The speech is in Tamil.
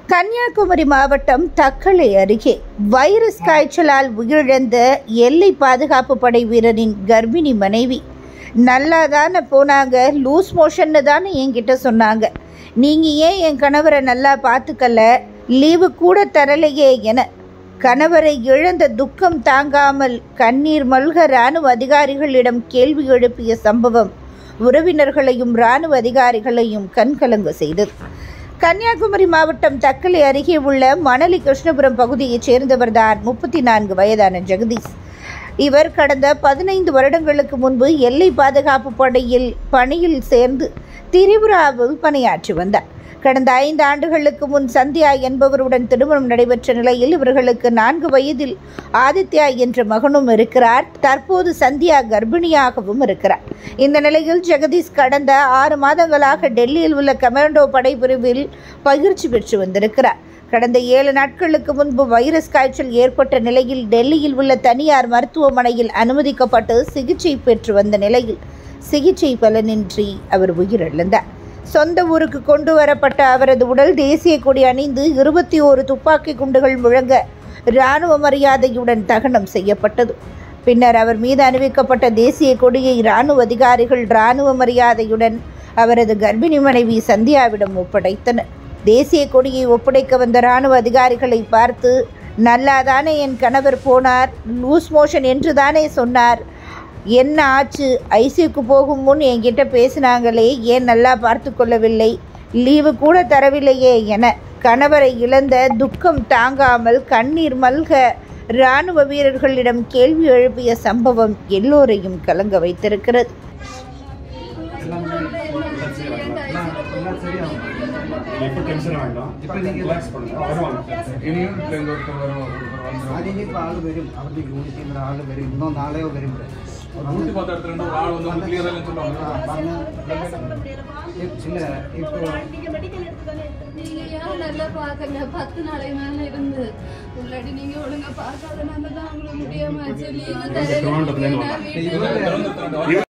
கன்னியாகுமரி மாவட்டம் தக்கலை அருகே வைரஸ் காய்ச்சலால் உயிரிழந்த எல்லை பாதுகாப்பு படை வீரரின் கர்ப்பிணி மனைவி நல்லா தானே போனாங்க லூஸ் மோஷன்னு தானே என்கிட்ட சொன்னாங்க நீங்கள் ஏன் என் கணவரை நல்லா பார்த்துக்கல லீவு கூட தரலையே என கணவரை இழந்த துக்கம் தாங்காமல் கண்ணீர் மல்க இராணுவ அதிகாரிகளிடம் கேள்வி எழுப்பிய சம்பவம் உறவினர்களையும் இராணுவ அதிகாரிகளையும் கண்கலங்க செய்தது கன்னியாகுமரி மாவட்டம் தக்கலை அருகே உள்ள மணலி கிருஷ்ணபுரம் பகுதியைச் சேர்ந்தவர்தான் முப்பத்தி நான்கு வயதான ஜெகதீஷ் இவர் கடந்த பதினைந்து வருடங்களுக்கு முன்பு எல்லை பாதுகாப்பு படையில் பணியில் சேர்ந்து திரிபுராவில் பணியாற்றி வந்தார் கடந்த ஐந்து ஆண்டுகளுக்கு முன் சந்தியா என்பவருடன் திருமணம் நடைபெற்ற நிலையில் இவர்களுக்கு நான்கு வயதில் ஆதித்யா என்ற மகனும் இருக்கிறார் தற்போது சந்தியா கர்ப்பிணியாகவும் இருக்கிறார் இந்த நிலையில் ஜெகதீஷ் கடந்த ஆறு மாதங்களாக டெல்லியில் உள்ள கமாண்டோ படைப்பிரிவில் பயிற்சி பெற்று வந்திருக்கிறார் கடந்த ஏழு நாட்களுக்கு முன்பு வைரஸ் காய்ச்சல் ஏற்பட்ட நிலையில் டெல்லியில் உள்ள தனியார் மருத்துவமனையில் அனுமதிக்கப்பட்டு சிகிச்சை பெற்று வந்த நிலையில் சிகிச்சை பலனின்றி அவர் உயிரிழந்தார் சொந்த ஊருக்கு கொண்டு வரப்பட்ட அவரது உடல் தேசிய கொடி அணிந்து இருபத்தி ஓரு துப்பாக்கி குண்டுகள் முழங்க இராணுவ மரியாதையுடன் தகனம் செய்யப்பட்டது பின்னர் அவர் மீது அணிவிக்கப்பட்ட தேசிய கொடியை இராணுவ அதிகாரிகள் இராணுவ மரியாதையுடன் அவரது கர்ப்பிணி மனைவி சந்தியாவிடம் ஒப்படைத்தனர் தேசிய கொடியை ஒப்படைக்க வந்த இராணுவ அதிகாரிகளை பார்த்து நல்லாதானே என் கணவர் போனார் லூஸ் மோஷன் என்று தானே சொன்னார் என்ன ஆச்சு ஐசியூக்கு போகும் முன் என்கிட்ட பேசினாங்களே ஏன் நல்லா பார்த்து கொள்ளவில்லை லீவு கூட தரவில்லையே என கணவரை இழந்த துக்கம் தாங்காமல் கண்ணீர் மல்க இராணுவ வீரர்களிடம் கேள்வி எழுப்பிய சம்பவம் எல்லோரையும் கலங்க வைத்திருக்கிறது எப்போ டென்ஷன் வேண்டாம் இப்போ நீங்க ரிலாக்ஸ் பண்ணுங்க வருவாங்க ഇനിയും ഇപ്പം ഒരിക്കൽ വരും ഒരിക്കൽ വരും അതിനിപ്പോൾ ആൾ വരും അവരുടെ യൂണിറ്റിൽ ആൾ വരും ഇന്നോ നാളെയോ വരും நூற்றி பத்து இடத்துல இருந்து ஒரு ஆள் வந்து வந்து கிளியராக ആ, சொல்லுவாங்க പറഞ്ഞ് ഇല്ല ഇപ്പോൾ நீங்க ஏன் நல்லா பாக்கல பத்து நாளை மேல இருந்து இல்லாட்டி நீங்க ஒழுங்கா பார்க்காதனால தான் உங்களுக்கு முடியாம ஆச்சு லீவு திருவனந்தபுரத்துல இருந்து தரல வந்தாங்க.